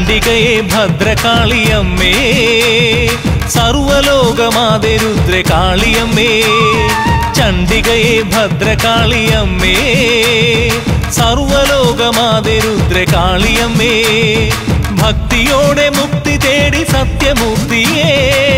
ചണ്ഡികയെ ഭദ്രകാളിയമ്മേ സർവലോകമാതെ രുദ്രകാളിയമ്മേ ചണ്ഡികയെ ഭദ്രകാളിയമ്മേ സർവലോകമാതെ രുദ്രകാളിയമ്മേ ഭക്തിയോടെ മുക്തി തേടി സത്യമൂർത്തിയേ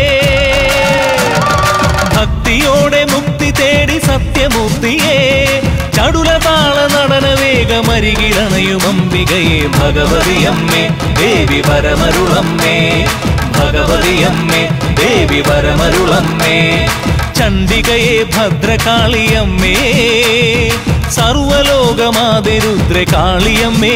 ഭക്തിയോടെ മുക്തി തേടി സത്യമൂർത്തിയേ ചടുലതാള നടന വേഗമരികിലണയും അംബികയെ ഭഗവതിയമ്മേ ദേവി പരമരുളമ്മേ ഭഗവതിയമ്മേ ദേവി പരമരുളമ്മേ ചണ്ഡികയെ ഭദ്രകാളിയമ്മേ സർവലോകമാതെ രുദ്രകാളിയമ്മേ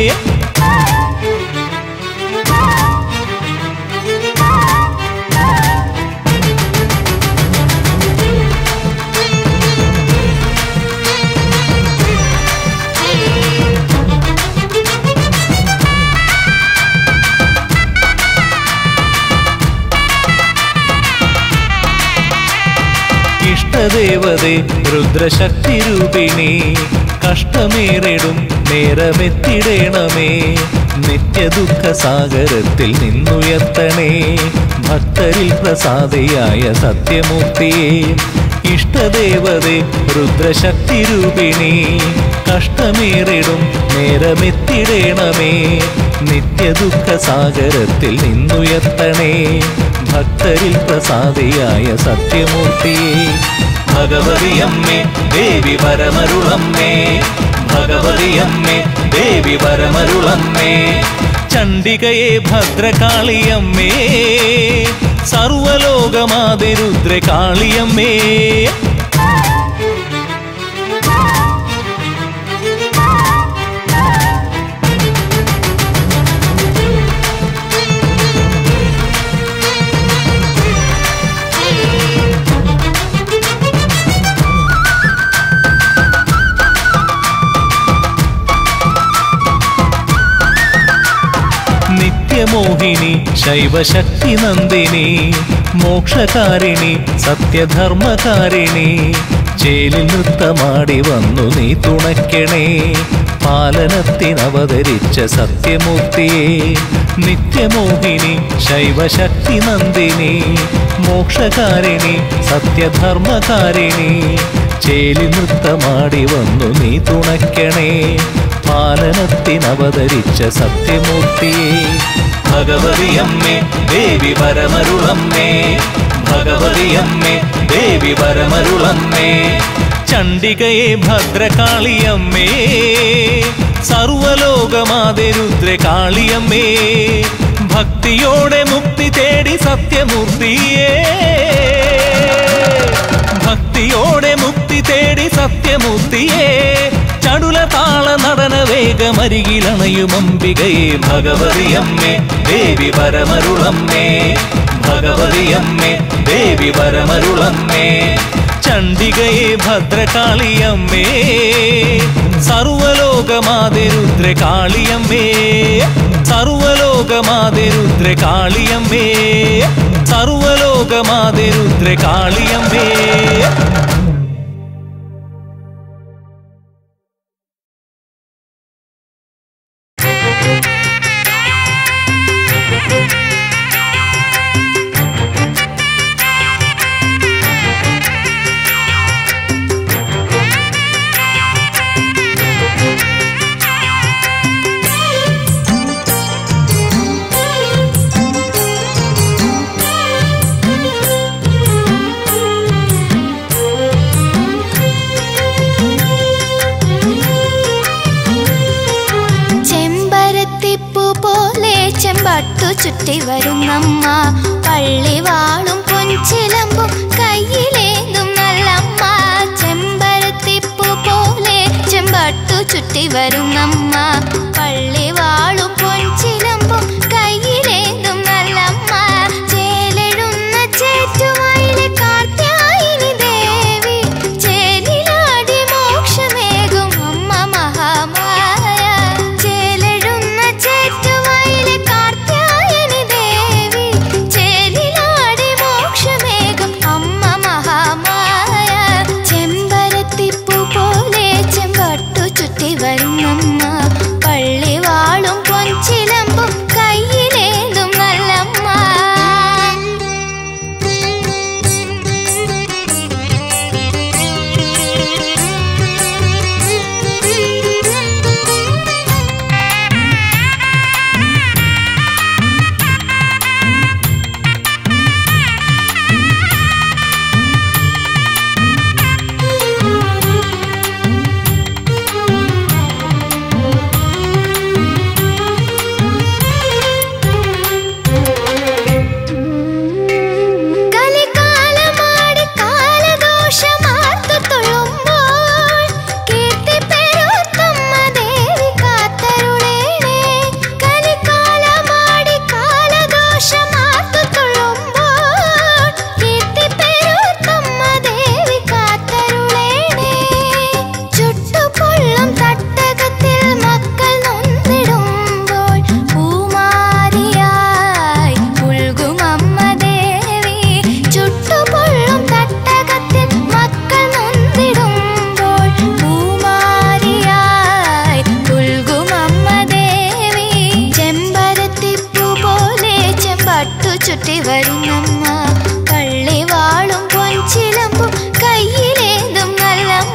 ഇഷ്ടദേവതേ രുദ്രശക്തി രൂപിണി കഷ്ടമേറിടും നേരമെത്തിടേണമേ നിത്യദുഃഖ സാഗരത്തിൽ നിന്നുയർത്തണേ ഭക്തരിൽ പ്രസാദിയായ സത്യമൂർത്തിയെ ഇഷ്ടദേവതേ രുദ്രശക്തി രൂപിണി കഷ്ടമേറിടും നേരമെത്തിടേണമേ നിത്യദുഃഖ സാഗരത്തിൽ നിന്നുയർത്തണേ ഭക്തരിൽ പ്രസാദിയായ സത്യമൂർത്തിയെ ഭഗവതിയമ്മേ ദേവി പരമരുളമ്മേ ഭഗവതിയമ്മേ ദേവി പരമരുളമ്മേ ചണ്ഡികയെ ഭദ്രകാളിയമ്മേ സർവലോകമാതി രുദ്രകാളിയമ്മേ നിത്യമോഹിനി ശൈവശക്തി നന്ദിനി മോക്ഷകാരിണി സത്യധർമ്മകാരിണി ചേലിൽ നൃത്തമാടി വന്നു നീ തുണയ്ക്കണേ പാലനത്തിനവതരിച്ച സത്യമൂർത്തിയെ നിത്യമോഹിനി ശൈവശക്തി നന്ദിനി മോക്ഷകാരിണി സത്യധർമ്മകാരിണി ചേലി നൃത്തമാടി വന്നു നീ തുണയ്ക്കണേ പാലനത്തിനവതരിച്ച സത്യമൂർത്തിയെ ഭഗവതിയമ്മേ ദേവി പരമരുളമ്മേ ഭഗവതിയമ്മേ ദേവി പരമരുളമ്മേ ചണ്ഡികയെ ഭദ്രകാളിയമ്മേ സർവലോകമാതെ രുദ്രകാളിയമ്മേ ഭക്തിയോടെ മുക്തി തേടി സത്യമൂർത്തിയേ ഭക്തിയോടെ മുക്തി തേടി സത്യമൂർത്തിയേ ചടുല താള നടന വേഗമരികിലണയും അംബികയെ ഭഗവതിയമ്മേ ദേവി പരമരുളമ്മേ ഭഗവതിയമ്മേ ദേവി പരമരുളമ്മേ ചണ്ഡികയെ ഭദ്രകാളിയമ്മേ സർവലോകമാതെ രുദ്രകാളിയമ്മേ സർവലോകമാതെ രുദ്രകാളിയമ്മേ സർവലോകമാതെ രുദ്രകാളിയമ്മേ ചെമ്പരത്തിപ്പൂ പോലെ ചെമ്പട്ടു ചുറ്റി വരുന്നമ്മ പള്ളിവാളും പൊൻചിലമ്പും കയ്യിലേന്തും നല്ലമ്മ ചെമ്പരത്തിപ്പൂ പോലെ ചെമ്പട്ടു ചുറ്റി വരുന്നമ്മ പള്ളിവാളും പൊൻചിലമ്പും കയ്യിലേന്തും നല്ലമ്മ ചേലെഴുന്ന ചേറ്റുവായിലെ കാർത്യായിനി ദേവി ചേലിലാടി മോക്ഷമേകും അമ്മ മഹാമായ ചേലെഴുന്ന ചേറ്റുവായിലെ കാർത്യായനി ദേവി ചേലിലാടി മോക്ഷമേകും അമ്മ മഹാമായ ചെമ്പരത്തിപ്പൂ പോലെ ചെമ്പട്ടു ചുറ്റി വരുന്നമ്മ വരുന്നമ്മ പള്ളിവാളും പൊൻചിലമ്പും കയ്യിലേന്തും നല്ലമ്മ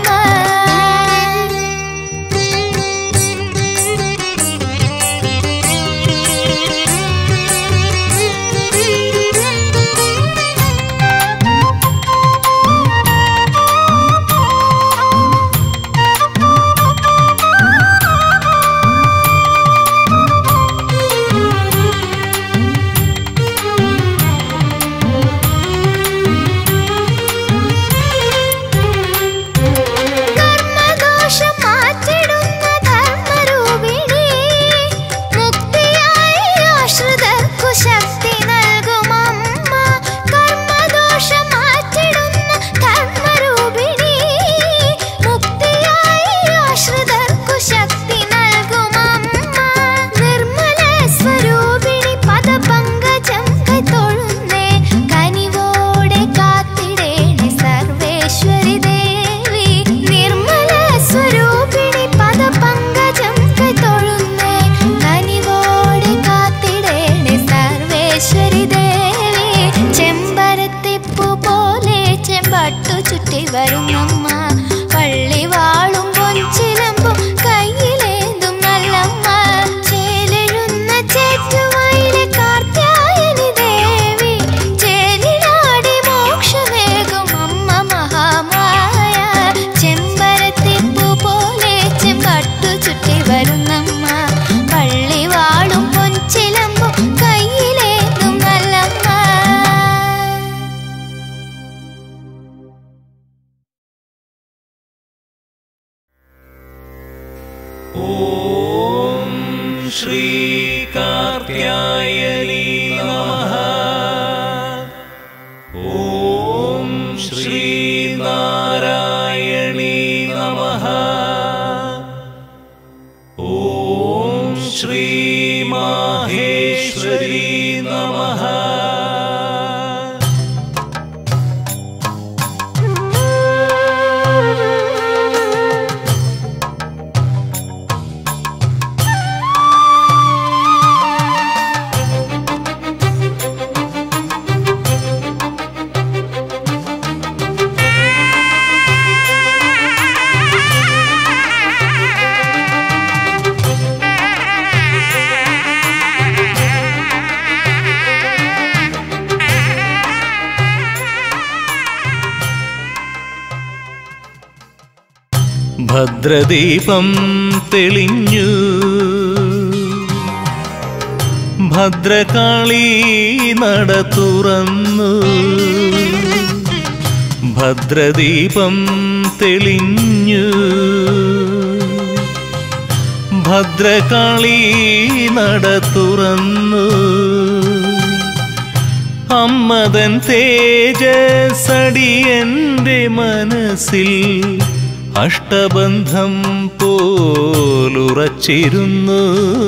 കർമ്മദോഷം മാറ്റിടുന്ന ധർമ്മരൂപിണി മുക്തിയായി ആശ്രിതർക്കു ശക്തി നൽകും അമ്മ കർമ്മദോഷം മാറ്റിടുന്ന ധർമ്മരൂപിണി മുക്തിയായി ആശ്രിതർക്കു ശക്തി നൽകും അമ്മ നിർമ്മല സ്വരൂപിണി പദപങ്കജം കൈത്തൊഴുന്നേ കനിവോടെ കാത്തിടേണേ സർവേശ്വരി ദേവി നിർമ്മല സ്വരൂപിണി പദപങ്കജം കൈത്തൊഴുന്നേ കനിവോടെ കാത്തിടേണേ സർവേശ്വരി ദേവി ചെമ്പരത്തിപ്പൂ പോലെ ചെമ്പട്ടു ചുറ്റി വരുന്നമ്മ പള്ളിവാളും പൊൻചിലമ്പും കയ്യിലേന്തും നല്ലമ്മ ചേലെഴുന്ന ചേറ്റുവയിലെ കാർത്യായനി ദേവി ചേലിലാടി മോക്ഷമേകും അമ്മ മഹാമായ ചെമ്പരത്തിപ്പൂ പോലെ ചെമ്പട്ടു ചുറ്റി വരുന്നമ്മ പള്ളിവാളും പൊൻചിലമ്പും കയ്യിലേന്തും നല്ലമ്മ ॐ श्रीकार्त्यायनी नमः ॐ श्रीनारायणी नमः ॐ श्रीमाहेश्वरी नमः ഭദ്രദീപം തെളിഞ്ഞു ഭദ്രകാളി നട തുറന്നു ഭദ്രദീപം തെളിഞ്ഞു ഭദ്രകാളി നട തുറന്നു അമ്മതൻ തേജസടിയന്റെ മനസ്സിൽ അഷ്ടബന്ധം പോലുറച്ചിരുന്നു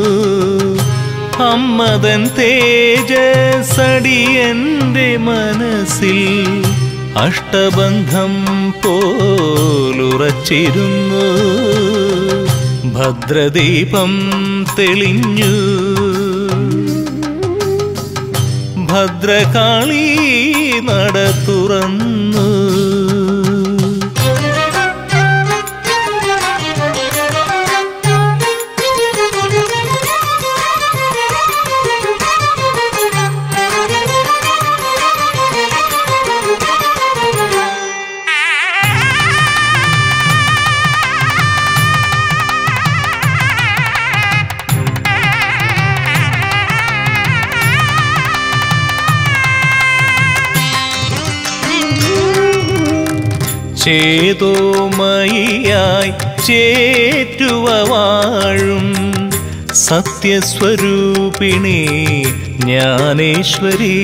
അമ്മതൻ തേജസടിയന്റെ മനസ്സിൽ അഷ്ടബന്ധം പോലുറച്ചിരുന്നു ഭദ്രദീപം തെളിഞ്ഞു ഭദ്രകാളി നട തുറന്നു ചേതോമയിയായി ചേറ്റുവ വാഴും സത്യസ്വരൂപിണി ജ്ഞാനേശ്വരി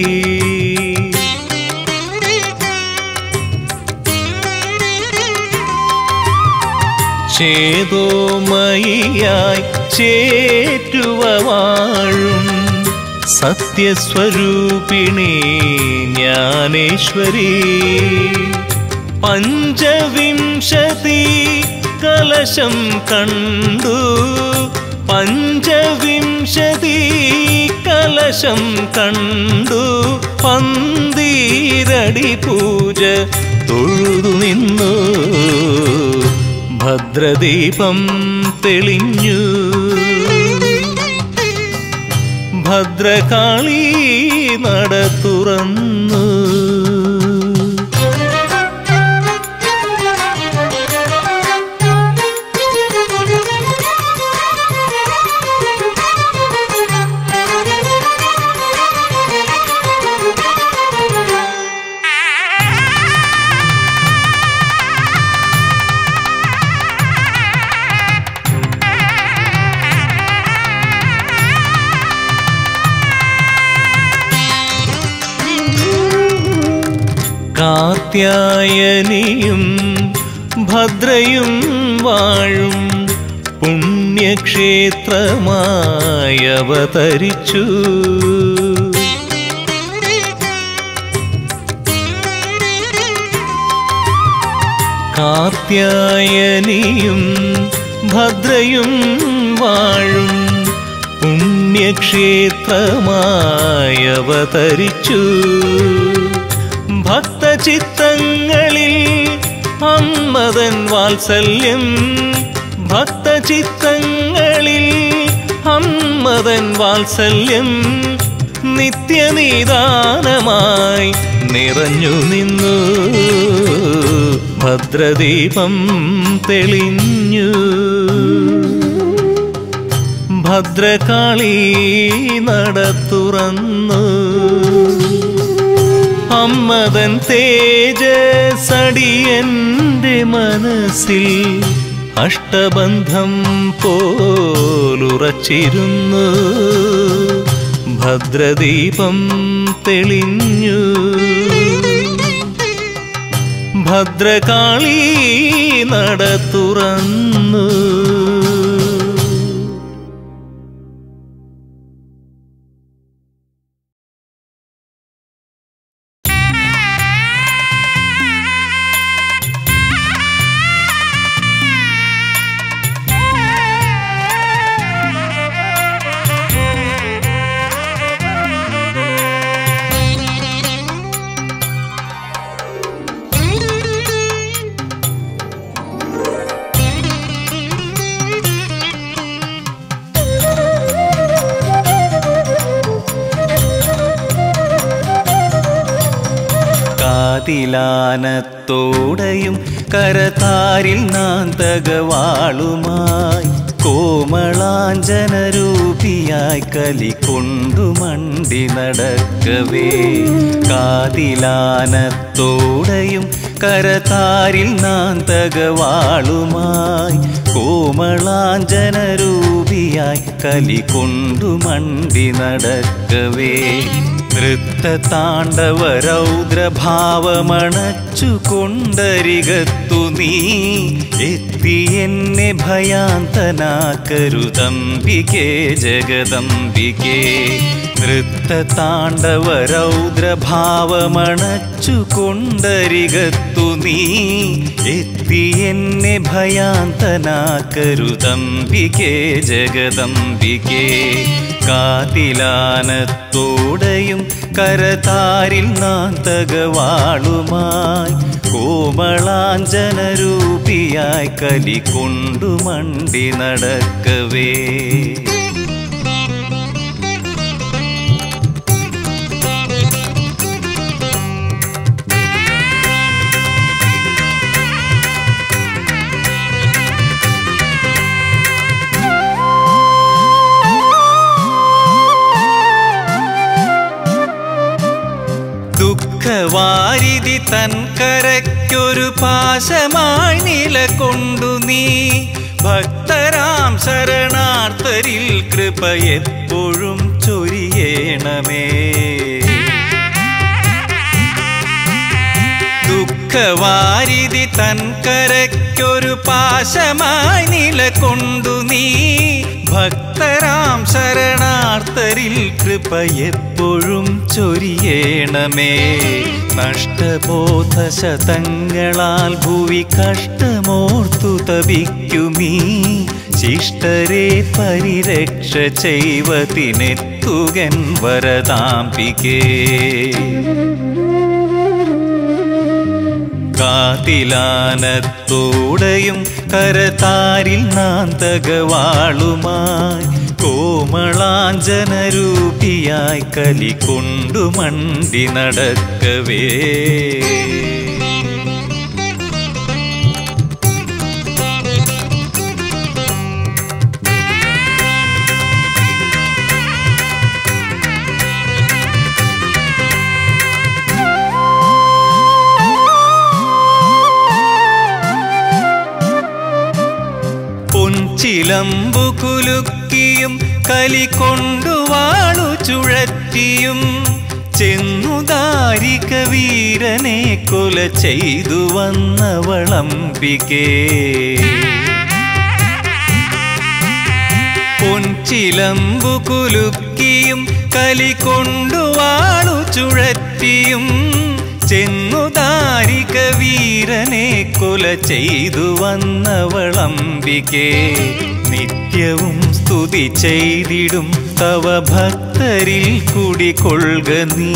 ചേതോമയിയായി ചേറ്റുവ വാഴും സത്യസ്വരൂപിണി ജ്ഞാനേശ്വരി പഞ്ചവിംശതി കലശം കണ്ടു പഞ്ചവിംശതി കലശം കണ്ടു പന്തീരടി പൂജ തൊഴുതു നിന്നു ഭദ്രദീപം തെളിഞ്ഞു ഭദ്രകാളി നട തുറന്നു കാത്യായനിയും ഭദ്രയും വാഴും പുണ്യക്ഷേത്രമായി അവതരിച്ചു കാത്യായനിയും ഭദ്രയും വാഴും പുണ്യക്ഷേത്രമായി അവതരിച്ചു ഭക്തചിത്തങ്ങളിൽ അമ്മതൻ വാത്സല്യം ഭക്തചിത്തങ്ങളിൽ അമ്മതൻ വാത്സല്യം നിത്യനിദാനമായി നിറഞ്ഞു നിന്നു ഭദ്രദീപം തെളിഞ്ഞു ഭദ്രകാളി നട തുറന്നു അമ്മതൻ തേജസടിയന്റെ മനസ്സിൽ അഷ്ടബന്ധം പോലുറച്ചിരുന്നു ഭദ്രദീപം തെളിഞ്ഞു ഭദ്രകാളി നട തുറന്നു കാതിലാനത്തോടെയും കരതാരിൽ നാന്തകവാളുമായി കോമളാഞ്ജനരൂപിയായി കലി കൊണ്ടു മണ്ടി നടക്കവേ കാതിലാനത്തോടെയും കരതാരിൽ നാന്തകവാളുമായി കോമളാഞ്ജനരൂപിയായി കലി കൊണ്ടു മണ്ടി നടക്കവേ നൃത്തതാണ്ഡവ രൗദ്രഭാവമണച്ചു കൊണ്ടരികത്തു നീ എത്തി എന്നെ ഭയാന്തനാക്കരുതംബികേ ജഗദംബികേ നൃത്തതാണ്ഡവ രൗദ്രഭാവമണച്ചു കൊണ്ടരികത്തു നീ എത്തി എന്നെ ഭയാന്തനാക്കരുതംബികേ ജഗദംബികേ കാതിലാനത്തോടെയും കരതാരിൽ നാന്തകവാളുമായി കോമളാഞ്ജനരൂപിയായി കലി കൊണ്ടു മണ്ടി നടക്കവേ ദുഃഖവാരിധി തൻ കരയ്ക്കൊരു പാശമായി നിലകൊണ്ടു നീ ഭക്തരാം ശരണാർത്ഥരിൽ കൃപ എപ്പോഴും ചൊരിയേണമേ ദുഃഖവാരിധി തൻ കരയ്ക്കൊരു പാശമായി നിലകൊണ്ടു നീ ഭക്തരാം ശരണാർത്ഥരിൽ കൃപ എപ്പോഴും ചൊരിയേണമേ നഷ്ടബോധ ശതങ്ങളാൽ ഭൂവി കഷ്ടമോർത്തു തപിക്കുമീ ശിഷ്ടരെ പരിരക്ഷ ചെയ്വതിനെത്തുകൻ വരദാംബികേ കാതിലാനത്തോടെയും കരതാരിൽ നാന്തകവാളുമായി കോമളാഞ്ജനരൂപിയായി കലി കൊണ്ടു മണ്ടി നടക്കവേ പൊൻചിലമ്പു കുലുക്കിയും കലി കൊണ്ടുവാളു ചുഴറ്റിയും ചെന്നു ദാരിക വീരനെ കൊല ചെയ്തു വന്നവളംബികേ പൊൻചിലമ്പു കുലുക്കിയും കലി കൊണ്ടുവാളു ചുഴറ്റിയും ചെന്നു ദാരിക വീരനെ കൊല ചെയ്തു വന്നവളംബികേ നിത്യവും സ്തുതി ചെയ്തിടും തവ ഭക്തരിൽ കുടികൊള്ളുക നീ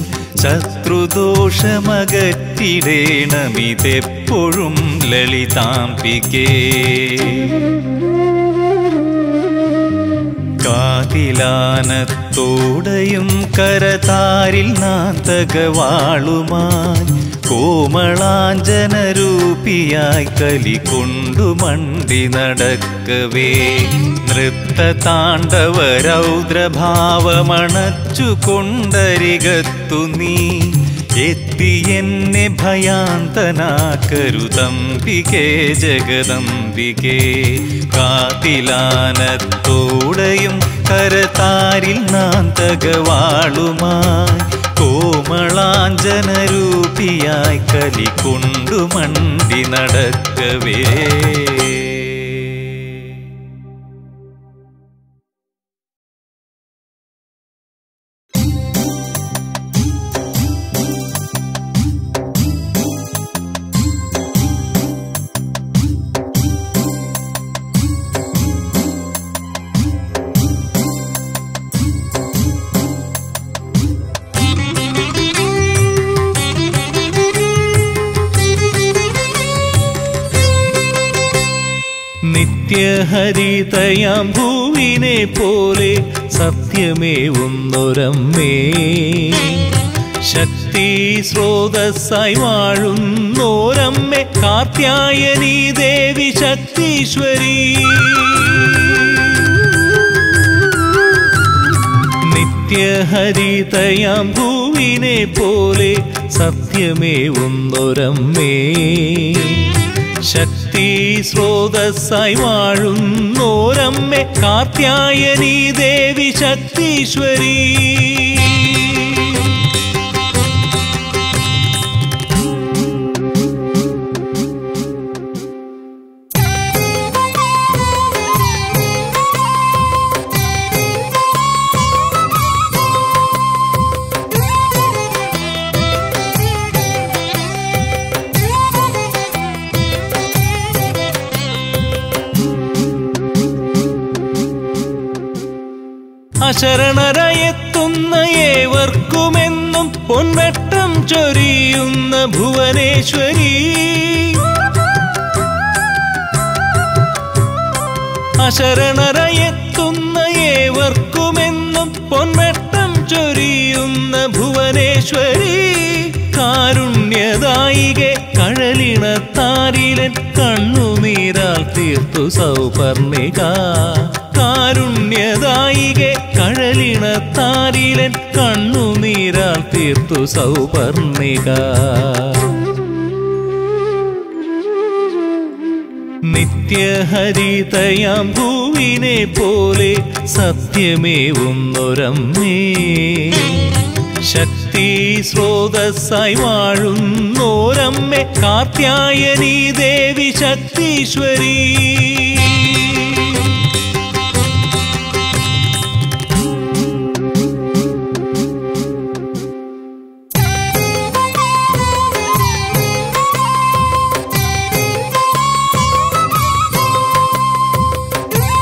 ശത്രുദോഷമകറ്റിടേണമിതെപ്പോഴും ലളിതാംബികേ കാതിലാനത്തോടെയും കരതാരിൽ നാന്തകവാളുമായി കോമളാഞ്ജനരൂപിയായി കലി കൊണ്ടു മണ്ടി നടക്കവേ നൃത്ത താണ്ഡവ രൗദ്രഭാവമണച്ചു കൊണ്ടരികത്തു നീ എത്തി എന്നെ ഭയാന്തനാക്കരുതംബികേ ജഗദംബികേ കാതിലാനത്തോടെയും കരതാരിൽ നാന്തകവാളുമായി കോമളാഞ്ജനരൂപിയായി കലി കൊണ്ടു മണ്ടി നടക്കവേ നിത്യഹരിതയാം ഭൂവിനെ പോലെ സത്യമേവുന്നൊരമ്മേ ശക്തി സ്രോതസ്സായി വാഴുന്നോരമ്മേ കാർത്യായനി ദേവി ശക്തീശ്വരി നിത്യഹരിതയാം ഭൂവിനെ പോലെ സത്യമേവുന്നൊരമ്മേ ശക്തി സ്രോതസ്സായി വാഴുന്നോരമ്മേ കാർത്യായനി ദേവി ശക്തീശ്വരി അശരണരയെത്തുന്ന ഏവർക്കുമെന്നും പൊൻവെട്ടം ചൊരിയുന്ന ഭുവനേശ്വരി അശരണരയെത്തുന്ന ഏവർക്കുമെന്നും പൊൻവെട്ടം ചൊരിയുന്ന ഭുവനേശ്വരി കാരുണ്യദായികെ കഴലിണത്താരിലൻ കണ്ണുനീരാൽ തീർത്തു സൗപർണിക കാരുണ്യദായികെ കഴലിണത്താരിലൻ കണ്ണുനീരാൽ തീർത്തു സൗപർണിക നിത്യഹരിതയാം ഭൂവിനെ പോലെ സത്യമേവുന്നൊരമ്മേ ശക്തി സ്രോതസ്സായി വാഴുന്നോരമ്മേ കാർത്യായനി ദേവി ശക്തീശ്വരി Thank you.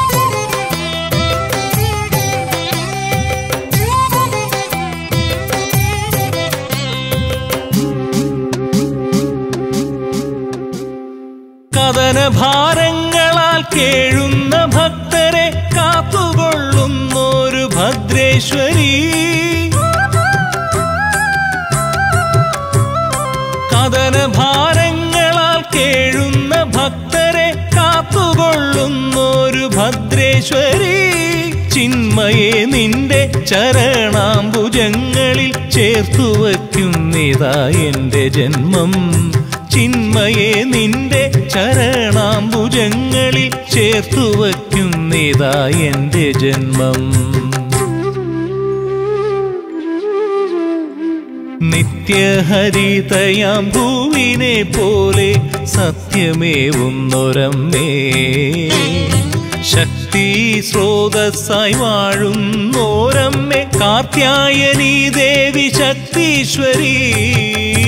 കഥനഭാരങ്ങളാൽ കേഴുന്ന ഭക്തരെ കാത്തുകൊള്ളുന്നൊരു ഭദ്രേശ്വരി കഥനഭാരങ്ങളാൽ കേഴുന്ന ഭക്തരെ കാത്തുകൊള്ളുന്നൊരു ഭദ്രേശ്വരി ചിന്മയെ നിന്റെ ചരണാംബുജങ്ങളിൽ ചേർത്തു വയ്ക്കുന്നിതാ എൻ്റെ ജന്മം ചിന്മയെ നിന്റെ ചരണാംബുജങ്ങളിൽ ചേർത്തു വയ്ക്കുന്നിതാ എൻ്റെ ജന്മം നിത്യഹരിതയാം ഭൂവിനെ പോലെ സത്യമേവുന്നൊരമ്മേ ശക്തി സ്രോതസ്സായി വാഴുന്നോരമ്മേ കാർത്യായനി ദേവി ശക്തീശ്വരി